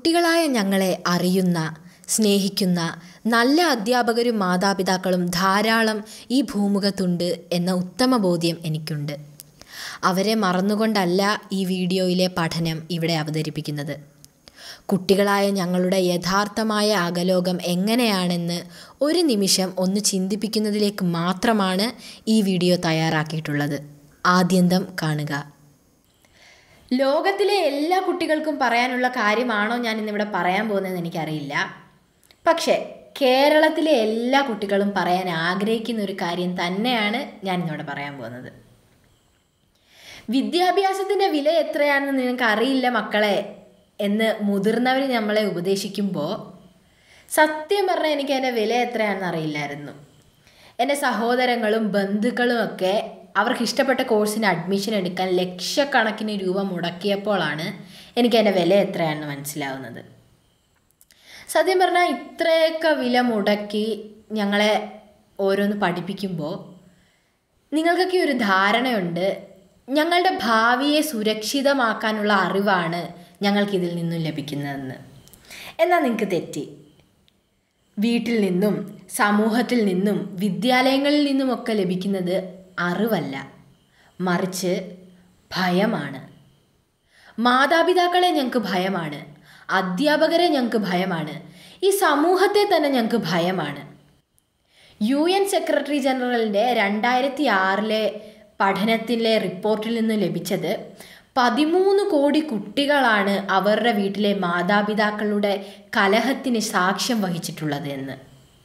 കുട്ടികളായ ഞങ്ങളെ അറിയുന്ന സ്നേഹിക്കുന്ന നല്ല അധ്യാപകരും മാതാപിതാക്കളും ധാരാളം ഈ ഭൂമുഖത്തുണ്ട് എന്ന ഉത്തമ ബോധ്യം എനിക്കുണ്ട് അവരെ മറന്നുകൊണ്ടല്ല ഈ വീഡിയോയിലെ പഠനം ഇവിടെ അവതരിപ്പിക്കുന്നത് കുട്ടികളായ ഞങ്ങളുടെ യഥാർത്ഥമായ അകലോകം എങ്ങനെയാണെന്ന് ഒരു നിമിഷം ഒന്ന് ചിന്തിപ്പിക്കുന്നതിലേക്ക് മാത്രമാണ് ഈ വീഡിയോ തയ്യാറാക്കിയിട്ടുള്ളത് ആദ്യന്തം കാണുക ലോകത്തിലെ എല്ലാ കുട്ടികൾക്കും പറയാനുള്ള കാര്യമാണോ ഞാൻ ഇന്നിവിടെ പറയാൻ പോകുന്നതെന്ന് എനിക്കറിയില്ല പക്ഷേ കേരളത്തിലെ എല്ലാ കുട്ടികളും പറയാൻ ആഗ്രഹിക്കുന്ന ഒരു കാര്യം തന്നെയാണ് ഞാൻ ഇന്നിവിടെ പറയാൻ പോകുന്നത് വിദ്യാഭ്യാസത്തിൻ്റെ വില എത്രയാണെന്ന് നിങ്ങൾക്ക് അറിയില്ല മക്കളെ എന്ന് മുതിർന്നവർ നമ്മളെ ഉപദേശിക്കുമ്പോൾ സത്യം പറഞ്ഞാൽ എനിക്ക് അതിൻ്റെ വില എത്രയാണെന്ന് അറിയില്ലായിരുന്നു എൻ്റെ സഹോദരങ്ങളും ബന്ധുക്കളും ഒക്കെ അവർക്ക് ഇഷ്ടപ്പെട്ട കോഴ്സിന് അഡ്മിഷൻ എടുക്കാൻ ലക്ഷക്കണക്കിന് രൂപ മുടക്കിയപ്പോഴാണ് എനിക്ക് അതിൻ്റെ വില എത്രയാണെന്ന് മനസ്സിലാവുന്നത് സത്യം പറഞ്ഞാൽ ഇത്രയൊക്കെ വില മുടക്കി ഞങ്ങളെ ഓരോന്ന് പഠിപ്പിക്കുമ്പോൾ നിങ്ങൾക്കൊക്കെ ഒരു ധാരണയുണ്ട് ഞങ്ങളുടെ ഭാവിയെ സുരക്ഷിതമാക്കാനുള്ള അറിവാണ് ഞങ്ങൾക്കിതിൽ നിന്നും ലഭിക്കുന്നതെന്ന് എന്നാൽ നിങ്ങൾക്ക് തെറ്റി വീട്ടിൽ നിന്നും സമൂഹത്തിൽ നിന്നും വിദ്യാലയങ്ങളിൽ നിന്നുമൊക്കെ ലഭിക്കുന്നത് അറിവല്ല മറിച്ച് ഭയമാണ് മാതാപിതാക്കളെ ഞങ്ങൾക്ക് ഭയമാണ് അധ്യാപകരെ ഞങ്ങൾക്ക് ഭയമാണ് ഈ സമൂഹത്തെ തന്നെ ഞങ്ങൾക്ക് ഭയമാണ് യു എൻ സെക്രട്ടറി ജനറലിൻ്റെ രണ്ടായിരത്തി ആറിലെ പഠനത്തിലെ റിപ്പോർട്ടിൽ നിന്ന് ലഭിച്ചത് പതിമൂന്ന് കോടി കുട്ടികളാണ് അവരുടെ വീട്ടിലെ മാതാപിതാക്കളുടെ കലഹത്തിന് സാക്ഷ്യം വഹിച്ചിട്ടുള്ളത് എന്ന്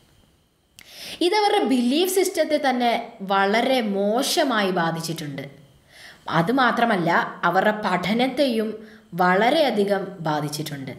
ഇതവരുടെ ബിലീഫ് സിസ്റ്റത്തെ തന്നെ വളരെ മോശമായി ബാധിച്ചിട്ടുണ്ട് അതുമാത്രമല്ല അവരുടെ പഠനത്തെയും വളരെയധികം ബാധിച്ചിട്ടുണ്ട്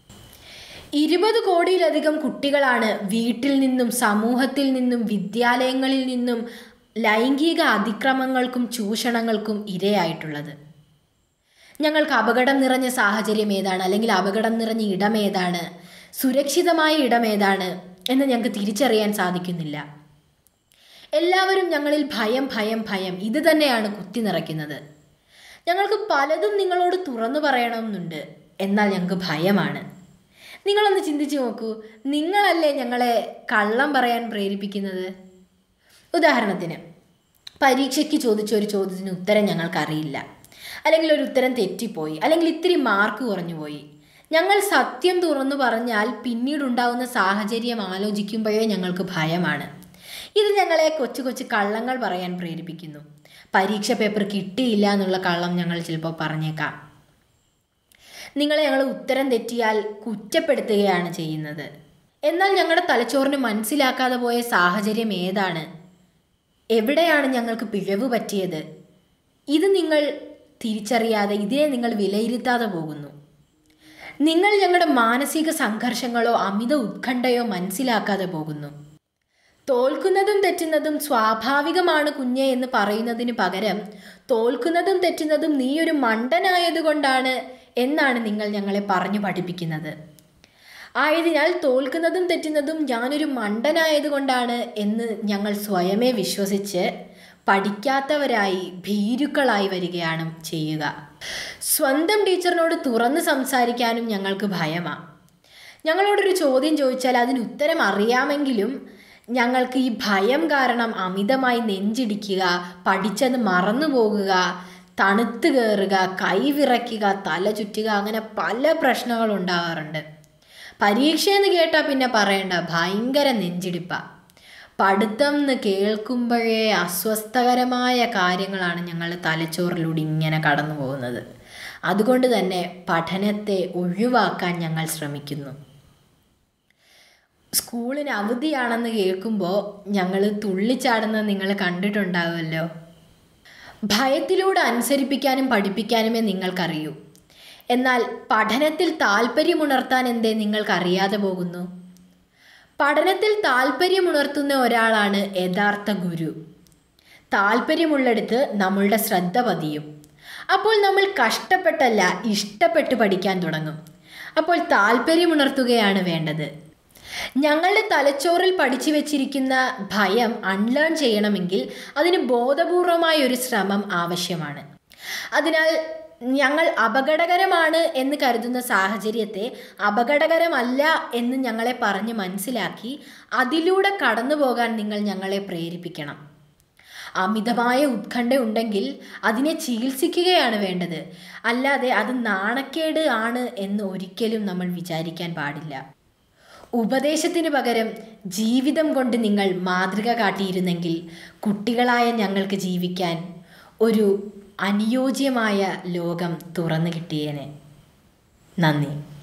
ഇരുപത് കോടിയിലധികം കുട്ടികളാണ് വീട്ടിൽ നിന്നും സമൂഹത്തിൽ നിന്നും വിദ്യാലയങ്ങളിൽ നിന്നും ലൈംഗിക അതിക്രമങ്ങൾക്കും ചൂഷണങ്ങൾക്കും ഇരയായിട്ടുള്ളത് ഞങ്ങൾക്ക് അപകടം നിറഞ്ഞ സാഹചര്യം ഏതാണ് അല്ലെങ്കിൽ അപകടം നിറഞ്ഞ ഇടം ഏതാണ് സുരക്ഷിതമായ ഇടം ഏതാണ് എന്ന് ഞങ്ങൾക്ക് തിരിച്ചറിയാൻ സാധിക്കുന്നില്ല എല്ലാവരും ഞങ്ങളിൽ ഭയം ഭയം ഭയം ഇത് തന്നെയാണ് കുത്തി നിറയ്ക്കുന്നത് ഞങ്ങൾക്ക് പലതും നിങ്ങളോട് തുറന്നു പറയണമെന്നുണ്ട് എന്നാൽ ഞങ്ങൾക്ക് ഭയമാണ് നിങ്ങളൊന്ന് ചിന്തിച്ചു നോക്കൂ നിങ്ങളല്ലേ ഞങ്ങളെ കള്ളം പറയാൻ പ്രേരിപ്പിക്കുന്നത് ഉദാഹരണത്തിന് പരീക്ഷയ്ക്ക് ചോദിച്ച ഒരു ചോദ്യത്തിന് ഉത്തരം ഞങ്ങൾക്കറിയില്ല അല്ലെങ്കിൽ ഒരു ഉത്തരം തെറ്റിപ്പോയി അല്ലെങ്കിൽ ഇത്തിരി മാർക്ക് കുറഞ്ഞു പോയി ഞങ്ങൾ സത്യം തുറന്നു പറഞ്ഞാൽ പിന്നീടുണ്ടാവുന്ന സാഹചര്യം ആലോചിക്കുമ്പോഴേ ഞങ്ങൾക്ക് ഭയമാണ് ഇത് ഞങ്ങളെ കൊച്ചു കൊച്ചു കള്ളങ്ങൾ പറയാൻ പ്രേരിപ്പിക്കുന്നു പരീക്ഷ പേപ്പർ കിട്ടിയില്ല എന്നുള്ള കള്ളം ഞങ്ങൾ ചിലപ്പോൾ പറഞ്ഞേക്കാം നിങ്ങളെ ഞങ്ങൾ ഉത്തരം തെറ്റിയാൽ കുറ്റപ്പെടുത്തുകയാണ് ചെയ്യുന്നത് എന്നാൽ ഞങ്ങളുടെ തലച്ചോറിന് മനസ്സിലാക്കാതെ പോയ സാഹചര്യം ഏതാണ് എവിടെയാണ് ഞങ്ങൾക്ക് പിഴവ് പറ്റിയത് ഇത് നിങ്ങൾ തിരിച്ചറിയാതെ ഇതിനെ നിങ്ങൾ വിലയിരുത്താതെ പോകുന്നു നിങ്ങൾ ഞങ്ങളുടെ മാനസിക സംഘർഷങ്ങളോ അമിത ഉത്കണ്ഠയോ മനസ്സിലാക്കാതെ പോകുന്നു തോൽക്കുന്നതും തെറ്റുന്നതും സ്വാഭാവികമാണ് കുഞ്ഞെ എന്ന് പറയുന്നതിന് പകരം തോൽക്കുന്നതും തെറ്റുന്നതും നീ ഒരു മണ്ടനായതുകൊണ്ടാണ് എന്നാണ് നിങ്ങൾ ഞങ്ങളെ പറഞ്ഞു പഠിപ്പിക്കുന്നത് ആയതിനാൽ തോൽക്കുന്നതും തെറ്റുന്നതും ഞാനൊരു മണ്ടനായതുകൊണ്ടാണ് എന്ന് ഞങ്ങൾ സ്വയമേ വിശ്വസിച്ച് പഠിക്കാത്തവരായി ഭീരുക്കളായി വരികയാണ് ചെയ്യുക സ്വന്തം ടീച്ചറിനോട് തുറന്ന് സംസാരിക്കാനും ഞങ്ങൾക്ക് ഭയമാണ് ഞങ്ങളോടൊരു ചോദ്യം ചോദിച്ചാൽ അതിന് ഉത്തരം അറിയാമെങ്കിലും ഞങ്ങൾക്ക് ഈ ഭയം കാരണം അമിതമായി നെഞ്ചിടിക്കുക പഠിച്ചത് മറന്നു പോകുക തണുത്ത് കയറുക കൈവിറയ്ക്കുക തല ചുറ്റുക അങ്ങനെ പല പ്രശ്നങ്ങളും ഉണ്ടാവാറുണ്ട് പരീക്ഷയെന്ന് കേട്ടാൽ പിന്നെ പറയണ്ട ഭയങ്കര നെഞ്ചിടിപ്പ പഠിത്തം എന്ന് കേൾക്കുമ്പോഴേ അസ്വസ്ഥകരമായ കാര്യങ്ങളാണ് ഞങ്ങളുടെ തലച്ചോറിലൂടെ ഇങ്ങനെ കടന്നു പോകുന്നത് അതുകൊണ്ട് തന്നെ പഠനത്തെ ഒഴിവാക്കാൻ ഞങ്ങൾ ശ്രമിക്കുന്നു സ്കൂളിന് അവധിയാണെന്ന് കേൾക്കുമ്പോൾ ഞങ്ങൾ തുള്ളിച്ചാടുന്നത് നിങ്ങൾ കണ്ടിട്ടുണ്ടാവുമല്ലോ ഭയത്തിലൂടെ അനുസരിപ്പിക്കാനും പഠിപ്പിക്കാനുമേ നിങ്ങൾക്കറിയൂ എന്നാൽ പഠനത്തിൽ താല്പര്യമുണർത്താൻ എന്തേ നിങ്ങൾക്കറിയാതെ പോകുന്നു പഠനത്തിൽ താല്പര്യമുണർത്തുന്ന ഒരാളാണ് യഥാർത്ഥ ഗുരു താല്പര്യമുള്ളിടത്ത് നമ്മളുടെ ശ്രദ്ധ പതിയും അപ്പോൾ നമ്മൾ കഷ്ടപ്പെട്ടല്ല ഇഷ്ടപ്പെട്ട് പഠിക്കാൻ തുടങ്ങും അപ്പോൾ താല്പര്യമുണർത്തുകയാണ് വേണ്ടത് ഞങ്ങളുടെ തലച്ചോറിൽ പഠിച്ചു വെച്ചിരിക്കുന്ന ഭയം അൺലേൺ ചെയ്യണമെങ്കിൽ അതിന് ബോധപൂർവമായ ഒരു ശ്രമം ആവശ്യമാണ് അതിനാൽ ഞങ്ങൾ അപകടകരമാണ് എന്ന് കരുതുന്ന സാഹചര്യത്തെ അപകടകരമല്ല എന്ന് ഞങ്ങളെ പറഞ്ഞ് മനസ്സിലാക്കി അതിലൂടെ കടന്നു പോകാൻ നിങ്ങൾ ഞങ്ങളെ പ്രേരിപ്പിക്കണം അമിതമായ ഉത്കണ്ഠ ഉണ്ടെങ്കിൽ അതിനെ ചികിത്സിക്കുകയാണ് വേണ്ടത് അല്ലാതെ അത് നാണക്കേട് ആണ് എന്ന് ഒരിക്കലും നമ്മൾ വിചാരിക്കാൻ പാടില്ല ഉപദേശത്തിന് പകരം ജീവിതം കൊണ്ട് നിങ്ങൾ മാതൃക കാട്ടിയിരുന്നെങ്കിൽ കുട്ടികളായ ഞങ്ങൾക്ക് ജീവിക്കാൻ ഒരു അനുയോജ്യമായ ലോകം തുറന്നു കിട്ടിയേനെ നന്ദി